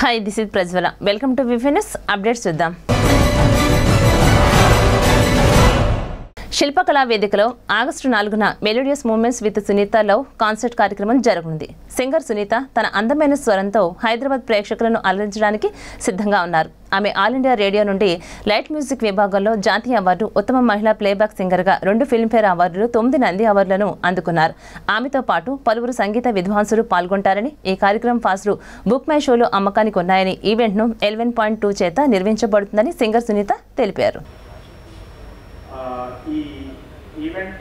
Hi this is Prajwala welcome to విఫినస్ updates చూద్దాం శిల్పకళా వేదికలో ఆగస్టు నాలుగున మెలోడియస్ మూమెంట్స్ విత్ సునీతలో కాన్సర్ట్ కార్యక్రమం జరగనుంది సింగర్ సునీత తన అందమైన స్వరంతో హైదరాబాద్ ప్రేక్షకులను అలరించడానికి సిద్ధంగా ఉన్నారు ఆమె ఆల్ ఇండియా రేడియో నుండి లైట్ మ్యూజిక్ విభాగంలో జాతీయ అవార్డు ఉత్తమ మహిళా ప్లేబ్యాక్ సింగర్గా రెండు ఫిల్మ్ఫేర్ అవార్డులు తొమ్మిది నంది అవార్డులను అందుకున్నారు ఆమెతో పాటు పలువురు సంగీత విద్వాంసులు పాల్గొంటారని ఈ కార్యక్రమం పాసులు బుక్ మై షోలో అమ్మకానికి ఉన్నాయని ఈవెంట్ను ఎలెవెన్ పాయింట్ టూ చేత నిర్వహించబడుతుందని సింగర్ సునీత తెలిపారు ఆ, ఈ ఈవెంట్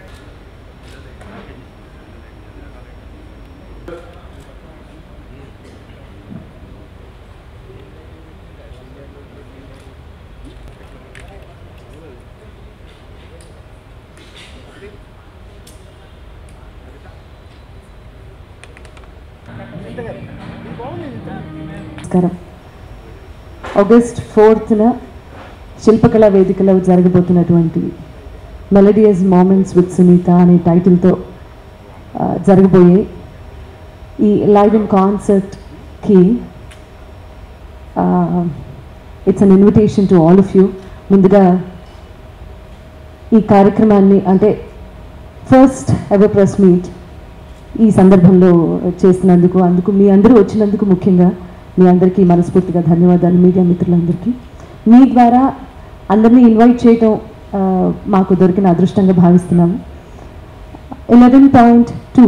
నమస్కారం ఆగస్ట్ ఫోర్త్న శిల్పకళా వేదికలో జరగబోతున్నటువంటి మెలడియస్ మూమెంట్స్ విత్ సునీత అనే టైటిల్తో ఆ, జరగబోయే ఈ లైవ్ ఇన్ కాన్సర్ట్కి it's an invitation to all of you ముందుగా ఈ కార్యక్రమాన్ని అంటే ఫస్ట్ ఎవర్ ప్రెస్ మీట్ ఈ సందర్భంలో చేస్తున్నందుకు అందుకు మీ అందరూ వచ్చినందుకు ముఖ్యంగా మీ అందరికీ మనస్ఫూర్తిగా ధన్యవాదాలు మీడియా మిత్రులందరికీ మీ ద్వారా అందరినీ ఇన్వైట్ చేయటం ఆ, మాకు దొరికిన అదృష్టంగా భావిస్తున్నాము ఎలెవెన్ పాయింట్ టూ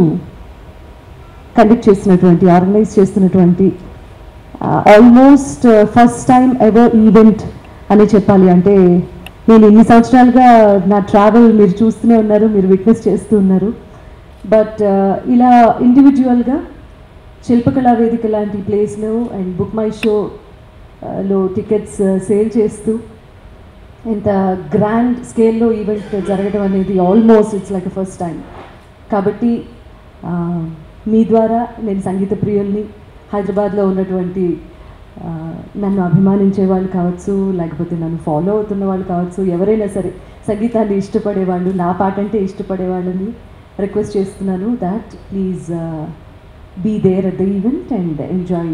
కండక్ట్ చేసినటువంటి ఆర్గనైజ్ చేస్తున్నటువంటి almost first time ever event అని చెప్పాలి అంటే నేను ఇన్ని సంవత్సరాలుగా నా ట్రావెల్ మీరు చూస్తూనే ఉన్నారు మీరు విట్నెస్ చేస్తూ ఉన్నారు బట్ ఇలా ఇండివిజువల్గా శిల్పకళా వేదిక లాంటి ప్లేస్లో అండ్ బుక్ మై షో లో టికెట్స్ సేల్ చేస్తూ ఇంత గ్రాండ్ స్కేల్లో ఈవెంట్ జరగడం అనేది almost it's like first time కాబట్టి ఆ, మీ ద్వారా నేను సంగీత ప్రియుల్ని హైదరాబాద్లో ఉన్నటువంటి ఆ, నన్ను అభిమానించే వాళ్ళు కావచ్చు లేకపోతే నన్ను ఫాలో అవుతున్న వాళ్ళు కావచ్చు ఎవరైనా సరే సంగీతాన్ని ఇష్టపడేవాళ్ళు నా పాట అంటే ఇష్టపడేవాళ్ళని రిక్వెస్ట్ చేస్తున్నాను that please be there at the event and enjoy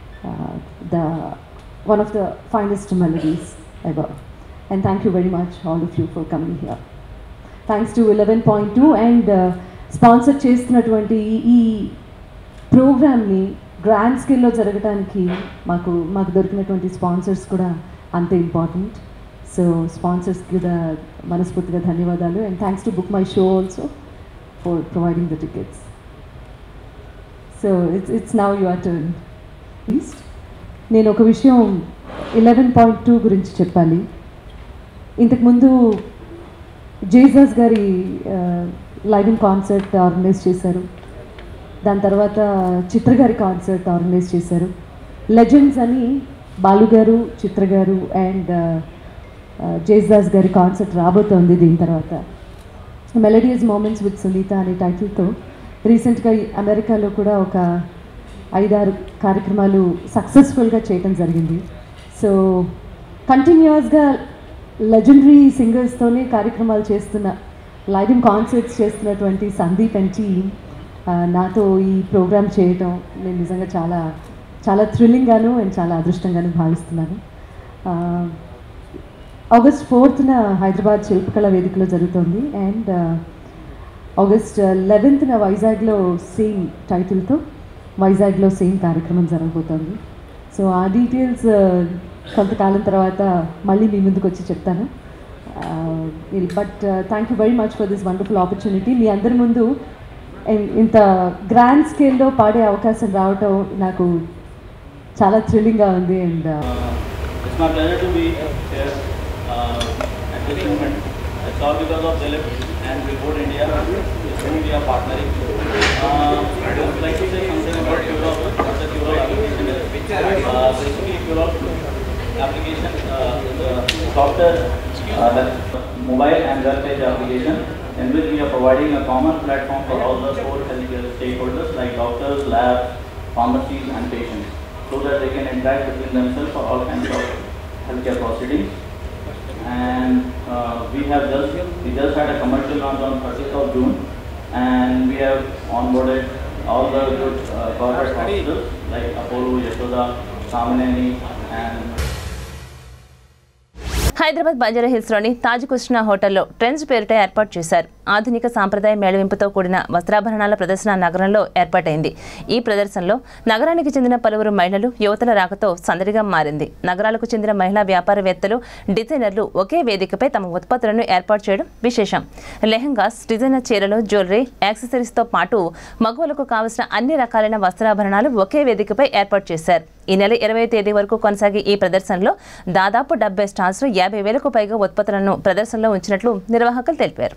the one of the finest melodies ever and thank you very much all of you for coming here thanks to eleven point two and sponsor చేస్తున్నటువంటి ఈ- ఈ ప్రోగ్రామ్ని grand స్కేల్లో జరగడానికి మాకు మాకు దొరికినటువంటి sponsors కూడా అంతే ఇంపార్టెంట్ సో స్పాన్సర్స్కి కూడా మనస్ఫూర్తిగా ధన్యవాదాలు and thanks to book my show also for providing the tickets so it's it's now your turn please నేను ఒక విషయం ఎలెవెన్ పాయింట్ టూ గురించి చెప్పాలి ఇంతకుముందు జేసస్ గారి లైవ్ ఇన్ కాన్సర్ట్ ఆర్గనైజ్ చేశారు దాని తర్వాత చిత్ర గారి కాన్సర్ట్ ఆర్గనైజ్ చేశారు లెజెండ్స్ అని బాలు గారు చిత్ర గారు అండ్ జేసదాస్ గారి కాన్సర్ట్ రాబోతోంది దీని తర్వాత మెలడియస్ మూమెంట్స్ విత్ సునీత అనే టైటిల్తో రీసెంట్గా అమెరికాలో కూడా ఒక ఐదారు కార్యక్రమాలు సక్సెస్ఫుల్గా చేయటం జరిగింది సో కంటిన్యూస్గా లెజెండరీ సింగర్స్తోనే కార్యక్రమాలు చేస్తున్న లైవ్ ఇన్ కాన్సర్ట్స్ చేస్తున్నటువంటి సందీప్ అండ్ టీమ్ నాతో ఈ ప్రోగ్రామ్ చేయటం నేను నిజంగా చాలా చాలా థ్రిల్లింగ్గాను అండ్ చాలా అదృష్టంగాను భావిస్తున్నాను ఆ, ఆగస్ట్ ఫోర్త్న హైదరాబాద్ శిల్పకళ వేదికలో జరుగుతుంది అండ్ ఆగస్ట్ లెవెన్త్న వైజాగ్లో సేమ్ టైటిల్తో వైజాగ్లో సేమ్ కార్యక్రమం జరగబోతోంది సో ఆ డీటెయిల్స్ కొంతకాలం తర్వాత మళ్ళీ మీ ముందుకు వచ్చి చెప్తాను but thank you very much for this wonderful opportunity మీ అందరి ముందు ఇన్- ఇంత గ్రాండ్ స్కేల్లో పాడే అవకాశం రావటం నాకు చాలా థ్రిల్లింగ్గా ఉంది and It's my pleasure to be here uh, at this moment. It's all because of Dilip and Billboard India, with whom we are partnering. Uh, I would like to say something about Curol, what the Curol application is. Uh, basically, Curol application uh, is a software uh, that mobile and web page application in which we are providing a common platform for all the four healthcare stakeholders like doctors, labs, pharmacies and patients so that they can interact between themselves for all kinds of healthcare proceedings. And uh, we have just, we just had a commercial launch on 30th of June and we have onboarded all the good uh, corporate hospitals like Apollo, Yashoda, Samaneni and Hyderabad Banjara హిల్స్లోని తాజ్ కృష్ణ హోటల్లో trends పేరిట ఏర్పాటు చేశారు ఆధునిక సాంప్రదాయ మేళవింపుతో కూడిన వస్త్రాభరణాల ప్రదర్శన నగరంలో ఏర్పాటైంది ఈ ప్రదర్శనలో నగరానికి చెందిన పలువురు మహిళలు యువతల రాకతో సందడిగా మారింది నగరాలకు చెందిన మహిళా వ్యాపారవేత్తలు డిజైనర్లు ఒకే వేదికపై తమ ఉత్పత్తులను ఏర్పాటు చేయడం విశేషం లెహంగాస్ డిజైనర్ చీరలు జ్యువెలరీ యాక్సెసరీస్తో పాటు మగవులకు కావలసిన అన్ని రకాలైన వస్త్రాభరణాలు ఒకే వేదికపై ఏర్పాటు చేశారు ఈ నెల ఇరవై తేదీ వరకు కొనసాగే ఈ ప్రదర్శనలో దాదాపు డెబ్బై స్టాల్స్లో యాభై వేలకు పైగా ఉత్పత్తులను ప్రదర్శనలో ఉంచినట్లు నిర్వాహకులు తెలిపారు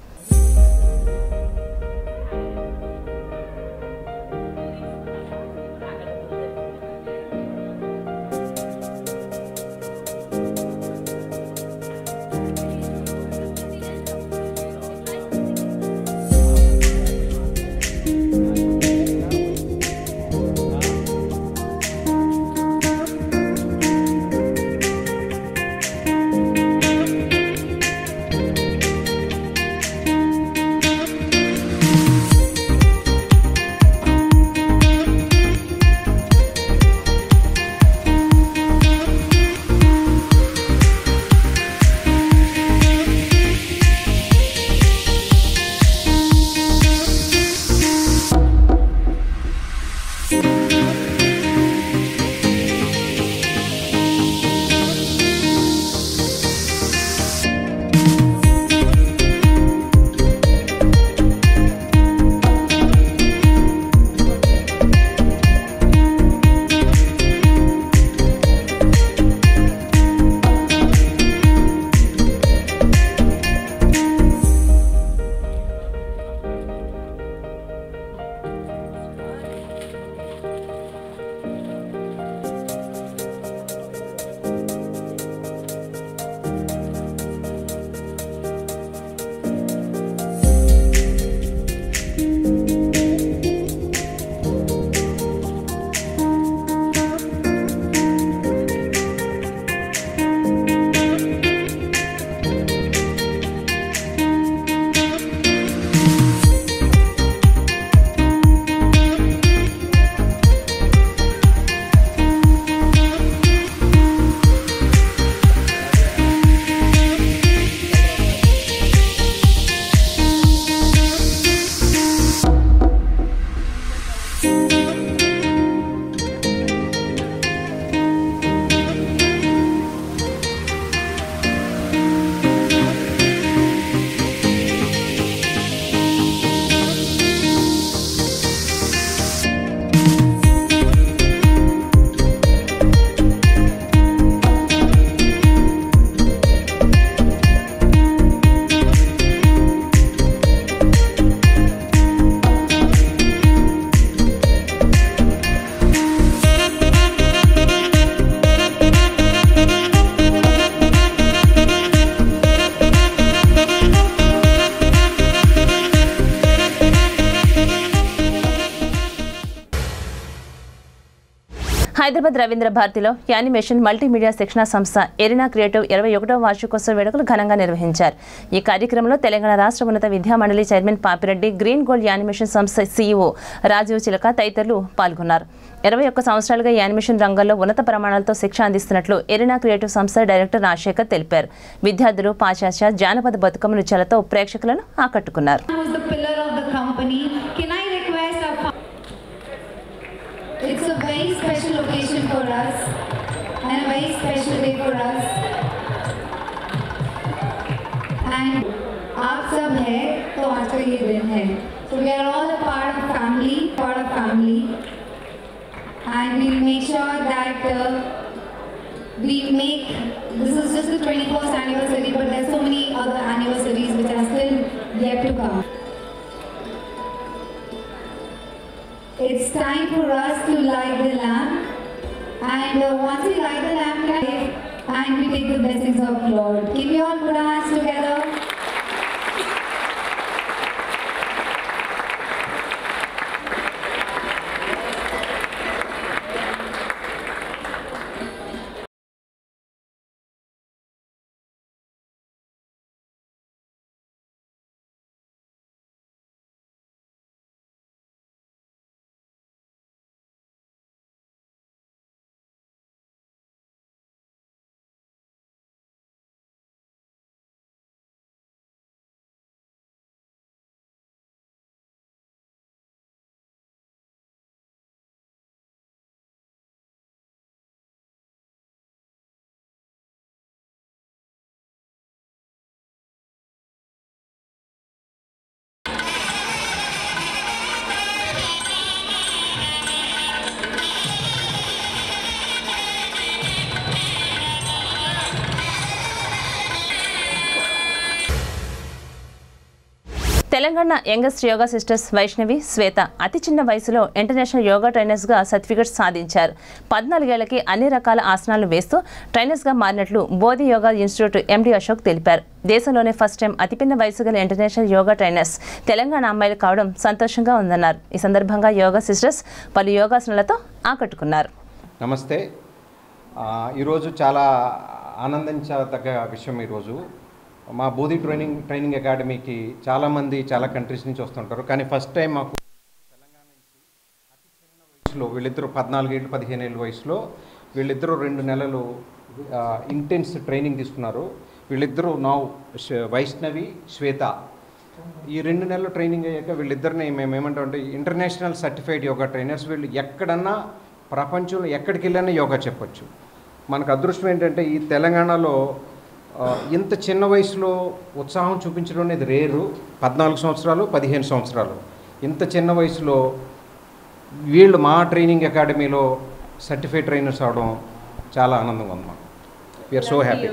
హైదరాబాద్ రవీంద్ర భారతిలో యానిమేషన్ మల్టీమీడియా శిక్షణ సంస్థ ఎరినా క్రియేటివ్ ఇరవై ఒకటవ వార్షికోత్సవ వేడుకలు ఘనంగా నిర్వహించారు ఈ కార్యక్రమంలో తెలంగాణ రాష్ట్ర ఉన్నత విద్యా మండలి chairman Papireddy green gold animation సంస్థ సీఈఓ రాజీవ్ చిలక తదితరులు పాల్గొన్నారు ఇరవై ఒక్క సంవత్సరాలుగా యానిమేషన్ రంగంలో ఉన్నత ప్రమాణాలతో శిక్ష అందిస్తున్నట్లు ఎరినా క్రియేటివ్ సంస్థ డైరెక్టర్ రాజశేఖర్ తెలిపారు విద్యార్థులు పాశ్చాత్య జానపద బతుకమ్మ నృత్యాలతో ప్రేక్షకులను ఆకట్టుకున్నారు who's the pillar of the company. Can I request our fa- It's a very special occasion for us and a very special day for us. And आप सब है तो आज का ये दिन है So we are all a part of family, part of family. And we'll make sure that uh, we make this is just the 21st anniversary, but there's so many other anniversaries which are still yet to come. It's time for us to light the lamp, and uh, once we light the lamp, and we take the blessings of Lord. Can we all put our hands together? Telangana youngest yoga sisters Vaishnavi Shweta అతి చిన్న వయసులో international yoga ట్రైనర్స్గా certificates సాధించారు పద్నాలుగేళ్లకి అన్ని రకాల ఆసనాలు వేస్తూ ట్రైనర్స్గా మారినట్లు Bodhi yoga institute MD Ashok తెలిపారు దేశంలోనే ఫస్ట్ టైం అతిపిన్న వయసు గల ఇంటర్నేషనల్ యోగా ట్రైనర్స్ తెలంగాణ అమ్మాయిలు కావడం సంతోషంగా ఉందన్నారు ఈ సందర్భంగా యోగా సిస్టర్స్ పలు యోగాసనాలతో ఆకట్టుకున్నారు నమస్తే ఆ, ఈరోజు చాలా ఆనందించదగ్గ విషయం ఈరోజు మా బోధి ట్రైనింగ్ ట్రైనింగ్ అకాడమీకి చాలామంది చాలా కంట్రీస్ నుంచి వస్తుంటారు కానీ ఫస్ట్ టైం మాకు తెలంగాణ నుంచి అతి చిన్న వయసులో వీళ్ళిద్దరూ పద్నాలుగేళ్ళు పదిహేను ఏళ్ళ వయసులో వీళ్ళిద్దరూ రెండు నెలలు ఇంటెన్స్ ట్రైనింగ్ తీసుకున్నారు వీళ్ళిద్దరూ నా వైష్ణవి శ్వేత ఈ రెండు నెలలు ట్రైనింగ్ అయ్యాక వీళ్ళిద్దరిని మేము ఏమంటామంటే ఇంటర్నేషనల్ సర్టిఫైడ్ యోగా ట్రైనర్స్ వీళ్ళు ఎక్కడన్నా ప్రపంచంలో ఎక్కడికి వెళ్ళినా యోగా చెప్పొచ్చు మనకు అదృష్టం ఏంటంటే ఈ తెలంగాణలో ఆ, ఇంత చిన్న వయసులో ఉత్సాహం చూపించడం అనేది రేరు పద్నాలుగు సంవత్సరాలు పదిహేను సంవత్సరాలు ఇంత చిన్న వయసులో వీళ్ళు మా ట్రైనింగ్ అకాడమీలో సర్టిఫైడ్ ట్రైనర్స్ అవడం చాలా ఆనందంగా ఉంది మాకు వీఆర్ సో హ్యాపీ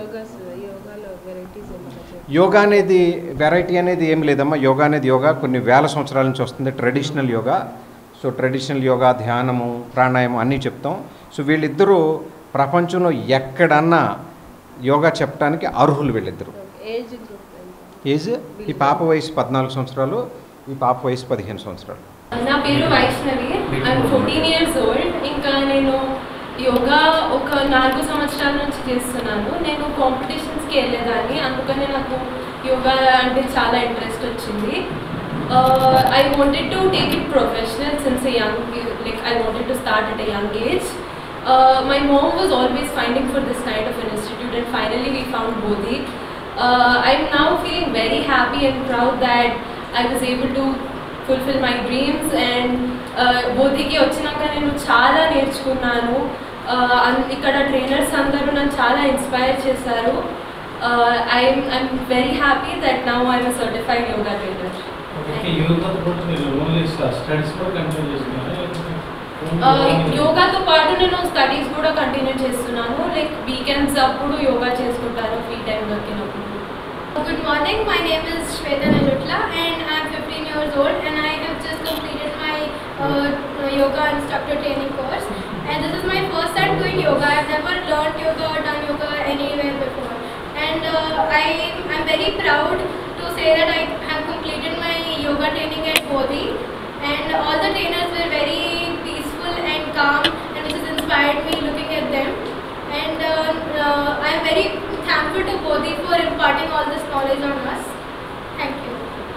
యోగా అనేది వెరైటీ అనేది ఏం లేదమ్మా యోగా అనేది యోగా కొన్ని వేల సంవత్సరాల నుంచి వస్తుంది traditional yoga so traditional yoga ధ్యానము ప్రాణాయామం అన్నీ చెప్తాం సో వీళ్ళిద్దరూ ప్రపంచంలో ఎక్కడన్నా యోగా చెప్పడానికి అర్హులు వీళ్ళిద్దరూ ఏజ్ ఈ పాప వయసు పద్నాలుగు సంవత్సరాలు ఈ పాప వయసు పదిహేను సంవత్సరాలు నా పేరు Vaishnavi I'm fourteen years old ఇంకా నేను యోగా ఒక నాలుగు సంవత్సరాల నుంచి చేస్తున్నాను నేను కాంపిటీషన్స్కి వెళ్ళేదాన్ని అందుకనే నాకు యోగా అంటే చాలా ఇంట్రెస్ట్ వచ్చింది I wanted to take it professional since young like I wanted to start at a young age my mom was always finding for this kind of an institute and finally we found Bodhi I'm now feeling very happy and proud that I was able to fulfil my dreams and బోధికి వచ్చినాక నేను చాలా నేర్చుకున్నాను Uh, అన్- ఇక్కడ trainers అందరూ నన్ను చాలా inspire చేశారు I'm I'm very happy that now I'm certified yoga trainer okay యోగాతో పాటు మీరు ఓన్లీ స్టడీస్ కూడా కంటిన్యూ చేస్తున్నారా యోగాతో పాటు నేను స్టడీస్ కూడా కంటిన్యూ చేస్తున్నాను లైక్ వీకెండ్స్ అప్పుడు యోగా చేసుకుంటాను ఫ్రీ టైం దొరికినప్పుడు Good morning, my name is Shweta Najutla and I am 15 years old and I have just completed my uh, yoga instructor training course and this is my first time doing yoga. I have never learned yoga or done yoga anywhere before and uh, I am very proud to say that I have completed my yoga training at Bodhi and all the trainers were very peaceful and calm and which has inspired me looking at them and uh, uh, I am very thankful to Bodhi for imparting all this knowledge on us. Thank you.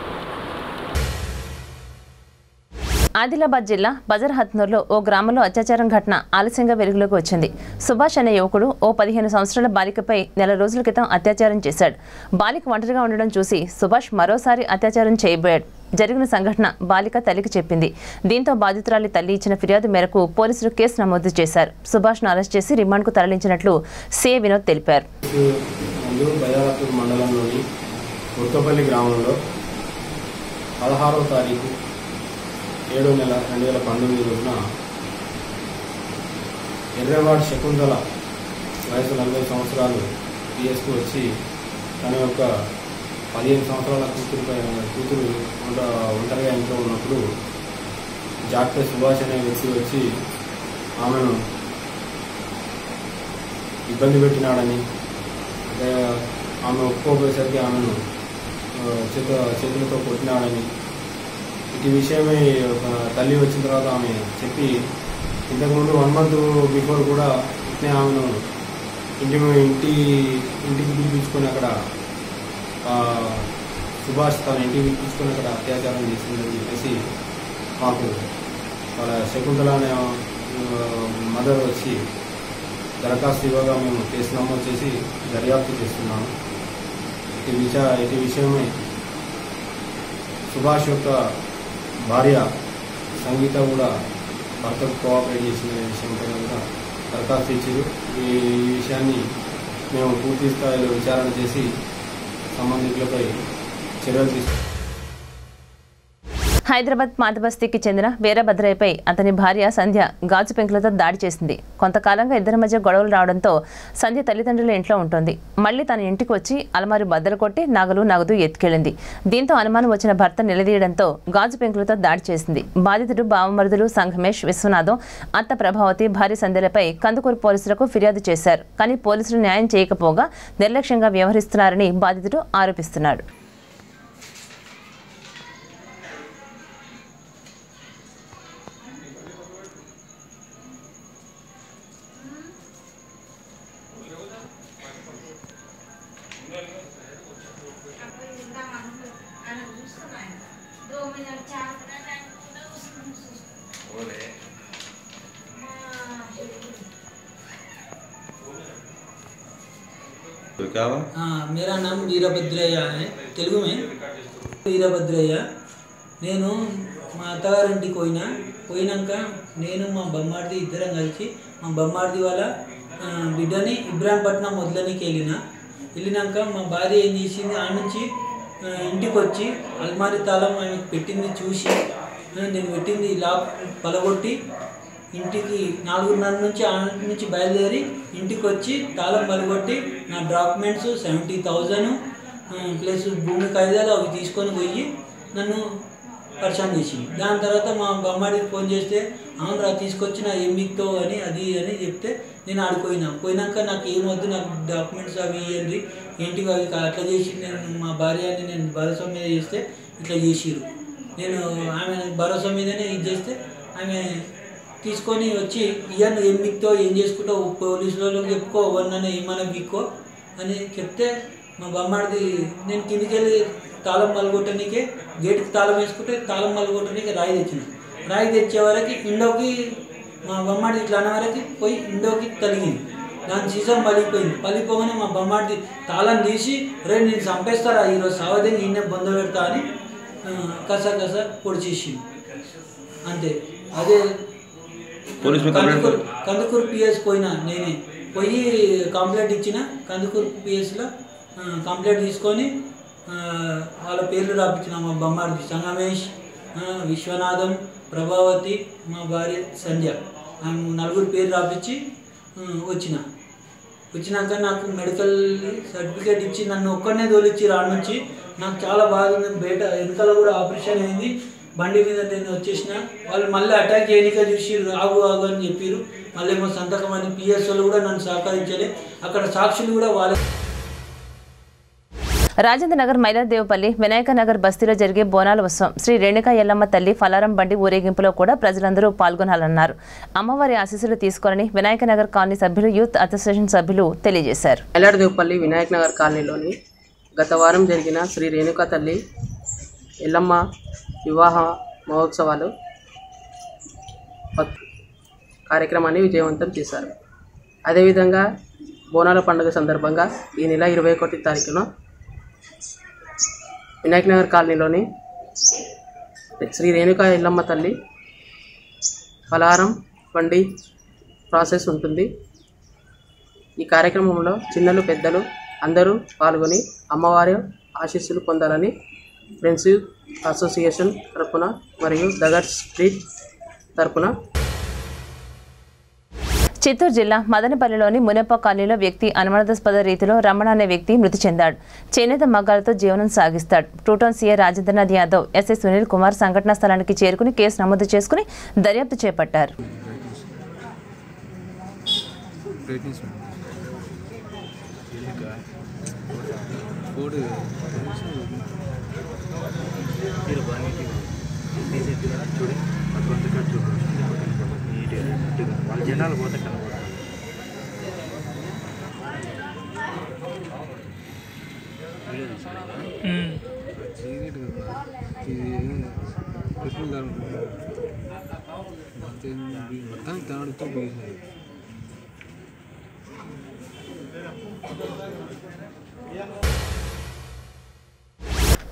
Adilabad జిల్లా బజర్హత్నూర్లో ఓ గ్రామంలో అత్యాచారం ఘటన ఆలస్యంగా వెలుగులోకి వచ్చింది సుభాష్ అనే యువకుడు ఓ పదిహేను సంవత్సరాల బాలికపై నెల రోజుల క్రితం అత్యాచారం చేశాడు బాలిక ఒంటరిగా ఉండడం చూసి సుభాష్ మరోసారి అత్యాచారం చేయబోయాడు జరిగిన సంఘటన బాలిక తల్లికి చెప్పింది దీంతో బాధితురాలి తల్లి ఇచ్చిన ఫిర్యాదు మేరకు పోలీసులు కేసు నమోదు చేశారు సుభాష్ను అరెస్ట్ చేసి రిమాండ్కు తరలించినట్లు సిఏ వినోద్ తెలిపారు ముందు బజారాపూర్ మండలంలోని ఉత్తపల్లి గ్రామంలో పదహారవ తారీఖు ఏడో నెల రెండు వేల పంతొమ్మిది రోజున ఎర్రవాడి శకుంతల వయసు నలభై సంవత్సరాలు పిఎస్కు వచ్చి తన యొక్క పదిహేను సంవత్సరాల కూతురుపై కూతురు ఒంట ఒంటరిగా ఇంట్లో ఉన్నప్పుడు జాక్టర్ సుభాష్ అనే వ్యక్తి వచ్చి ఆమెను ఇబ్బంది పెట్టినాడని అంటే ఆమె ఒప్పుకోపోయేసరికి ఆమెను ఆ, చేత చేతులతో కొట్టినాడని ఇటు విషయమే ఒక తల్లి వచ్చిన తర్వాత ఆమె చెప్పి ఇంతకుముందు వన్ మంత్ బిఫోర్ కూడా ఇట్నే ఆమెను ఇంటి ఇంటి ఇంటికి పిలిపించుకొని అక్కడ ఆ, సుభాష్ తన ఇంటికి పిలిపించుకొని అక్కడ అత్యాచారం చేసిందని చెప్పేసి మాకు వాళ్ళ శకుంతల అనే మదర్ వచ్చి దరఖాస్తు ఇవ్వగా మేము కేసు నమోదు చేసి దర్యాప్తు చేస్తున్నాము ఇటు విష ఇటు విషయమై సుభాష్ యొక్క భార్య సంగీత కూడా భర్తకు కోఆపరేట్ చేసిన విషయంపై కనుక దరఖాస్తు ఇచ్చారు ఈ ఈ విషయాన్ని మేము పూర్తి స్థాయిలో విచారణ చేసి సంబంధితులపై చర్యలు తీసుకు హైదరాబాద్ మాతబస్తీకి చెందిన వీరభద్రయ్యపై అతని భార్య సంధ్య గాజు పెంకులతో దాడి చేసింది కొంతకాలంగా ఇద్దరి మధ్య గొడవలు రావడంతో సంధ్య తల్లిదండ్రుల ఇంట్లో ఉంటుంది మళ్ళీ తన ఇంటికి వచ్చి అలమారి బద్దలు కొట్టి నగలు నగదు ఎత్తుకెళ్ళింది దీంతో అనుమానం వచ్చిన భర్త నిలదీయడంతో గాజు పెంకులతో దాడి చేసింది బాధితుడు బావమరుదులు సంఘమేష్ విశ్వనాథం అత్త ప్రభావతి భార్య సంధ్యలపై కందుకూరు పోలీసులకు ఫిర్యాదు చేశారు కానీ పోలీసులు న్యాయం చేయకపోగా నిర్లక్ష్యంగా వ్యవహరిస్తున్నారని బాధితుడు ఆరోపిస్తున్నాడు तो क्या हुआ हाँ मेरा नाम వీరభద్రయ్య है తెలుగు में వీరభద్రయ్య నేను మా అత్తగారింటికి పోయినా పోయినాక నేను మా బొమ్మాడిది ఇద్దరం కలిసి మా బొమ్మాడిది వాళ్ళ ఆ, బిడ్డని ఇబ్రాహీంపట్నం వదలనికి వెళ్ళిన వెళ్ళినాక మా భార్య ఏం చేసింది ఆ నుంచి ఆ, ఇంటికి వచ్చి అల్మారి తాళం ఆమెకు పెట్టింది చూసి ఆ, నేను పెట్టింది లాక్ పలగొట్టి ఇంటికి నాలుగున్నర నుంచి ఆ నుంచి బయలుదేరి ఇంటికి వచ్చి తాళం పలగొట్టి నా డాక్యుమెంట్స్ సెవెంటీ థౌజండ్ ప్లస్ భూమి కాగితాలు అవి తీసుకొని పోయి నన్ను పరిచయం చేసింది దాని తర్వాత మా బొమ్మాడికి ఫోన్ చేస్తే అవునరా తీసుకొచ్చిన ఏం మిక్తో అని అది అని చెప్తే నేను ఆడిపోయినా పోయినాక నాకు ఏం వద్దు నాకు డాక్యుమెంట్స్ అవి ఇవ్వండి ఏంటివి అవి కా- అట్లా చేసి నేను మా భార్యని నేను భరోసా మీద చేస్తే ఇట్లా చేసిరు నేను ఆమె భరోసా మీదనే ఇది చేస్తే ఆమె తీసుకొని వచ్చి ఇయ్యను ఏం మిక్తో ఏం చేసుకుంటావు పోలీసు వాళ్ళకి చెప్పుకో ఎవరినైనా ఏమైనా బిక్కో అని చెప్తే మా బొమ్మాడిది నేను కిందికి వెళ్ళి తాళం మలగొట్టడానికి గేటుకి తాళం వేసుకుంటే తాళం మలగొట్టడానికి రాయి తెచ్చిన రాయి తెచ్చే వరకు ఇండోకి మా బొమ్మాడి ఇట్లా అనే వరకు పోయి ఇండోకి తలిగింది దాని సీజన్ పలిగిపోయింది పలిగిపోగానే మా బొమ్మాడిది తాళం తీసి రే నేను చంపేస్తారా ఈరోజు సావదేని ఈయన బొంద పెడతా అని ఆ, కస కస పొడిచేసింది అంతే అదే पुलिस में कंप्लेंट కందుకూరు కందుకూరు పిఎస్ పోయినా నేనే పోయి కంప్లైంట్ ఇచ్చిన కందుకూరు పిఎస్లో కంప్లైంట్ తీసుకొని ఆ, వాళ్ళ పేర్లు రాపించిన మా బొమ్మాడికి సంగమేష్ ఆ, విశ్వనాథం ప్రభావతి మా భార్య సంధ్య ఆ నలుగురు పేరు రాపించి ఆ, వచ్చిన వచ్చినాక నాకు మెడికల్ సర్టిఫికేట్ ఇచ్చి నన్ను ఒక్కడనే తోలిచ్చి రాడు నుంచి నాకు చాలా బాగుంది బయట వెనకాల కూడా ఆపరేషన్ అయింది బండి మీద నేను వచ్చేసిన వాళ్ళు మళ్ళీ అటాక్ చేయనిక చూసి ఆగు ఆగు అని చెప్పారు మళ్ళీ ఏమో సంతకం అని పిఎస్ వాళ్ళు కూడా నన్ను సహకరించలే అక్కడ సాక్షులు కూడా వాళ్ళ రాజేంద్ర నగర్ మైలాదేవపల్లి వినాయక నగర్ బస్తీలో జరిగే బోనాల ఉత్సవం శ్రీ రేణుకా ఎల్లమ్మ తల్లి ఫలారం బండి ఊరేగింపులో కూడా ప్రజలందరూ పాల్గొనాలన్నారు అమ్మవారి ఆశీస్సులు తీసుకోవాలని వినాయక నగర్ కాలనీ సభ్యులు యూత్ అసోసియేషన్ సభ్యులు తెలియజేశారు మైలాడదేవపల్లి వినాయక్ నగర్ కాలనీలోని గత వారం జరిగిన శ్రీ రేణుకా తల్లి ఎల్లమ్మ వివాహ మహోత్సవాలు పత్- కార్యక్రమాన్ని విజయవంతం చేశారు అదేవిధంగా బోనాల పండుగ సందర్భంగా ఈ నెల ఇరవై ఒకటి తారీఖున వినాయక్ నగర్ కాలనీలోని శ్రీ రేణుకా ఎల్లమ్మ తల్లి ఫలహారం వండి ప్రాసెస్ ఉంటుంది ఈ కార్యక్రమంలో చిన్నలు పెద్దలు అందరూ పాల్గొని అమ్మవారి ఆశీస్సులు పొందాలని ఫ్రెండ్స్ అసోసియేషన్ తరపున మరియు దగర్ స్ట్రీట్ తరపున చిత్తూరు జిల్లా మదనపల్లిలోని మునప్ప కాలనీలో వ్యక్తి అనుమానాస్పద రీతిలో రమణ అనే వ్యక్తి మృతి చెందాడు చేనేత మగ్గాలతో జీవనం సాగిస్తాడు two town CA Rajendranath Yadav SI Sunil Kumar సంఘటనా స్థలానికి చేరుకుని కేసు నమోదు చేసుకుని దర్యాప్తు చేపట్టారు వాళ్ళ జనాలు పోతే కనబడదు మొత్తం తాడుతో బిగింది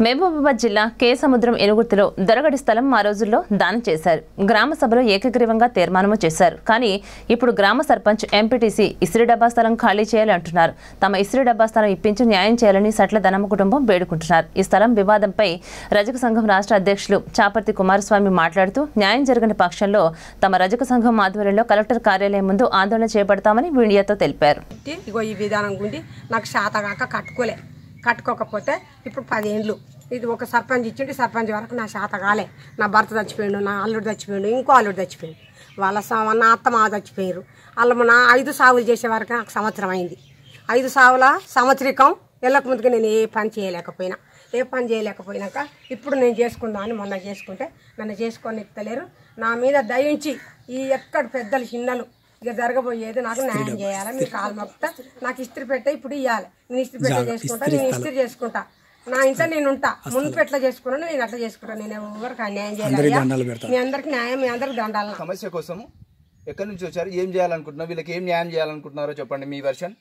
మహబూబాబాద్ జిల్లా కే సముద్రం ఎనుగుర్తిలో దొరగడి స్థలం ఆ రోజుల్లో దానం చేశారు గ్రామ సభలో ఏకగ్రీవంగా తీర్మానము చేశారు కానీ ఇప్పుడు గ్రామ సర్పంచ్ ఎంపీటీసీ ఇస్త్రీ డబ్బా స్థలం ఖాళీ చేయాలి అంటున్నారు తమ ఇస్త్రీ డబ్బా స్థలం ఇప్పించి న్యాయం చేయాలని సట్ల ధనమ్మ కుటుంబం వేడుకుంటున్నారు ఈ స్థలం వివాదంపై రజక సంఘం రాష్ట్ర అధ్యక్షులు చాపర్తి కుమారస్వామి మాట్లాడుతూ న్యాయం జరగని పక్షంలో తమ రజక సంఘం ఆధ్వర్యంలో కలెక్టర్ కార్యాలయం ముందు ఆందోళన చేపడతామని మీడియాతో తెలిపారు పెట్టి ఇగో ఈ విధానం గుండి నాకు శాతగాక కట్టుకోలే కట్టుకోకపోతే ఇప్పుడు పదేండ్లు ఇది ఒక సర్పంచ్ ఇచ్చిండు సర్పంచ్ వరకు నా శాత కాలే నా భర్త చచ్చిపోయిండు నా అల్లుడు చచ్చిపోయిండు ఇంకో అల్లుడు చచ్చిపోయిండు వాళ్ళ స- నా అత్త మా చచ్చిపోయారు వాళ్ళ నా ఐదు సాగులు చేసే వరకు నాకు సంవత్సరం అయింది ఐదు సాగుల సంవత్సరికం వెళ్ళక ముందుకు నేను ఏ పని చేయలేకపోయినా ఏ పని చేయలేకపోయినాక ఇప్పుడు నేను చేసుకుందామని మొన్న చేసుకుంటే నన్ను చేసుకొని ఇస్తలేరు నా మీద దయించి ఈ ఎక్కడ పెద్దలు చిన్నలు ఇక జరగబోయేది నాకు న్యాయం చేయాలి మీరు కాలు మొక్తా నాకు ఇస్త్రీ పెట్టే ఇప్పుడు ఇవ్వాలి నేను ఇస్త్రీ పెట్టే జాగా, చేసుకుంటా ఇస్త్రీ నేను స్థలం. ఇస్త్రీ చేసుకుంటా నా ఇంట్లో నేను ఉంటా మునుపు ఎట్లా చేసుకున్నాను నేను అట్లా చేసుకుంటాను నేను ఎవరికి అన్యాయం అందరికీ చేయాలి దండాలు పెడతా. మీ అందరికి న్యాయం మీ అందరికి దండాలి సమస్య కోసం ఎక్కడి నుంచి వచ్చారు ఏం చేయాలనుకుంటున్నారు వీళ్ళకి ఏం న్యాయం చేయాలనుకుంటున్నారో చెప్పండి మీ వెర్షన్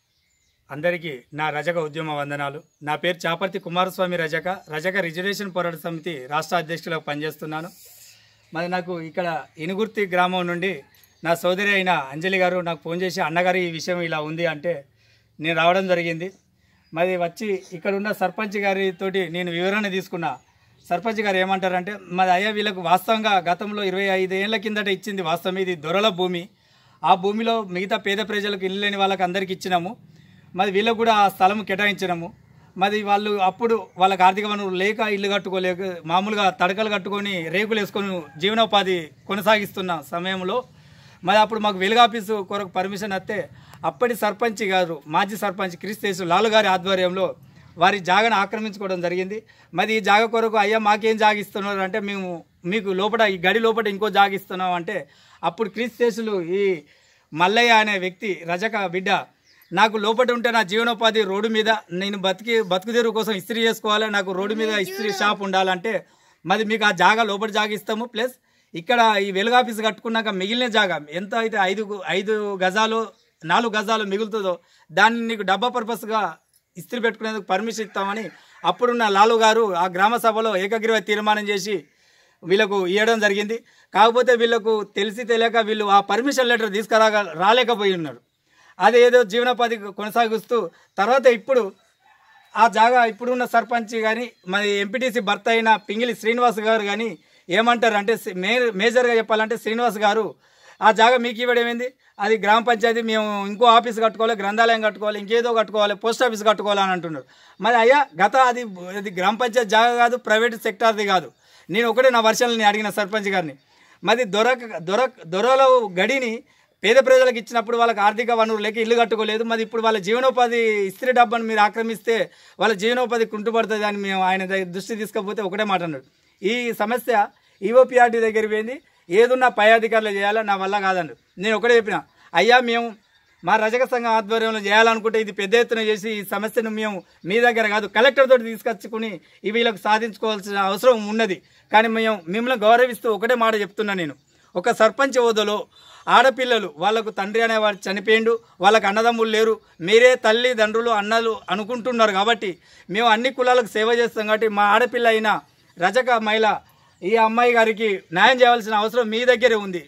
అందరికీ నా రజక ఉద్యమ వందనాలు నా పేరు చాపర్తి కుమారస్వామి రజక రజక రిజర్వేషన్ పోరాట సమితి రాష్ట్ర అధ్యక్షులకు పనిచేస్తున్నాను మరి నాకు ఇక్కడ ఇనుగుర్తి గ్రామం నుండి నా సోదరి అయిన అంజలి గారు నాకు ఫోన్ చేసి అన్నగారు ఈ విషయం ఇలా ఉంది అంటే నేను రావడం జరిగింది మరి వచ్చి ఇక్కడ ఉన్న సర్పంచ్ గారితోటి నేను వివరణ తీసుకున్నా సర్పంచ్ గారు ఏమంటారంటే మరి అయ్యా వీళ్ళకు వాస్తవంగా గతంలో ఇరవై ఐదు ఏళ్ల కిందట ఇచ్చింది వాస్తవం ఇది దొరల భూమి ఆ భూమిలో మిగతా పేద ప్రజలకు ఇల్లు లేని వాళ్ళకి అందరికి ఇచ్చినాము మరి వీళ్ళకు కూడా ఆ స్థలం కేటాయించినాము మరి వాళ్ళు అప్పుడు వాళ్ళకి ఆర్థిక వనరులు లేక ఇల్లు కట్టుకోలేక మామూలుగా తడకలు కట్టుకొని రేకులు వేసుకొని జీవనోపాధి కొనసాగిస్తున్న సమయంలో మరి అప్పుడు మాకు వెలుగు ఆఫీసు కొరకు పర్మిషన్ వస్తే అప్పటి సర్పంచ్ గారు మాజీ సర్పంచ్ క్రిస్తేసు లాలు గారి ఆధ్వర్యంలో వారి జాగను ఆక్రమించుకోవడం జరిగింది మరి ఈ జాగ కొరకు అయ్యా మాకేం జాగ ఇస్తున్నారు అంటే మేము మీకు లోపల ఈ గడి లోపల ఇంకో జాగ ఇస్తున్నాం అంటే అప్పుడు క్రిస్తేసులు ఈ మల్లయ్య అనే వ్యక్తి రజక బిడ్డ నాకు లోపల ఉంటే నా జీవనోపాధి రోడ్డు మీద నేను బతికి బతుకుదేరు కోసం ఇస్త్రీ చేసుకోవాలి నాకు రోడ్డు మీద ఇస్త్రీ షాప్ ఉండాలంటే మరి మీకు ఆ జాగా లోపల జాగా ఇస్తాము ప్లస్ ఇక్కడ ఈ వెలుగు ఆఫీస్ కట్టుకున్నాక మిగిలిన జాగా ఎంత అయితే ఐదు ఐదు గజాలు నాలుగు గజాలు మిగులుతుందో దాన్ని నీకు డబ్బా పర్పస్గా ఇస్త్రీ పెట్టుకునేందుకు పర్మిషన్ ఇస్తామని అప్పుడున్న లాలు గారు ఆ గ్రామ సభలో ఏకగ్రీవ తీర్మానం చేసి వీళ్ళకు ఇవ్వడం జరిగింది కాకపోతే వీళ్ళకు తెలిసి తెలియక వీళ్ళు ఆ పర్మిషన్ లెటర్ తీసుకురాగా రాలేకపోయి ఉన్నారు అది ఏదో జీవనోపాధి కొనసాగిస్తూ తర్వాత ఇప్పుడు ఆ జాగా ఇప్పుడున్న సర్పంచ్ కానీ మరి ఎంపీటీసీ భర్త అయిన పింగిలి శ్రీనివాస్ గారు కానీ ఏమంటారు అంటే మే మేజర్గా చెప్పాలంటే శ్రీనివాస్ గారు ఆ జాగా మీకు ఇవ్వడం ఏంది అది గ్రామ పంచాయతీ మేము ఇంకో ఆఫీస్ కట్టుకోవాలి గ్రంథాలయం కట్టుకోవాలి ఇంకేదో కట్టుకోవాలి పోస్ట్ ఆఫీస్ కట్టుకోవాలి అని అంటున్నారు మరి అయ్యా గత అది అది గ్రామ పంచాయతీ జాగా కాదు ప్రైవేట్ సెక్టార్ది కాదు నేను ఒకటే నా వర్షాలు నేను అడిగిన సర్పంచ్ గారిని మరి దొరక దొర దొరలో గడిని పేద ప్రజలకు ఇచ్చినప్పుడు వాళ్ళకి ఆర్థిక వనరులు లేక ఇల్లు కట్టుకోలేదు మరి ఇప్పుడు వాళ్ళ జీవనోపాధి ఇస్త్రీ డబ్బాను మీరు ఆక్రమిస్తే వాళ్ళ జీవనోపాధి కుంటుపడుతుంది అని మేము ఆయన దగ్గర దృష్టి తీసుకపోతే ఒకటే మాట అన్నాడు ఈ సమస్య ఈఓపిఆర్టీ దగ్గర పోయింది ఏదున్నా పై అధికారులు చేయాలా నా వల్ల కాదండి నేను ఒకటే చెప్పిన అయ్యా మేము మా రజక సంఘం ఆధ్వర్యంలో చేయాలనుకుంటే ఇది పెద్ద ఎత్తున చేసి ఈ సమస్యను మేము మీ దగ్గర కాదు కలెక్టర్ తోటి తీసుకొచ్చుకుని ఈ వీళ్ళకు సాధించుకోవాల్సిన అవసరం ఉన్నది కానీ మేము మిమ్మల్ని గౌరవిస్తూ ఒకటే మాట చెప్తున్నా నేను ఒక సర్పంచ్ హోదాలో ఆడపిల్లలు వాళ్ళకు తండ్రి అనేవాడు చనిపోయిండు వాళ్ళకు అన్నదమ్ములు లేరు మీరే తల్లి తండ్రులు అన్నలు అనుకుంటున్నారు కాబట్టి మేము అన్ని కులాలకు సేవ చేస్తాం కాబట్టి మా ఆడపిల్ల అయిన రజక మహిళ ఈ అమ్మాయి గారికి న్యాయం చేయాల్సిన అవసరం మీ దగ్గరే ఉంది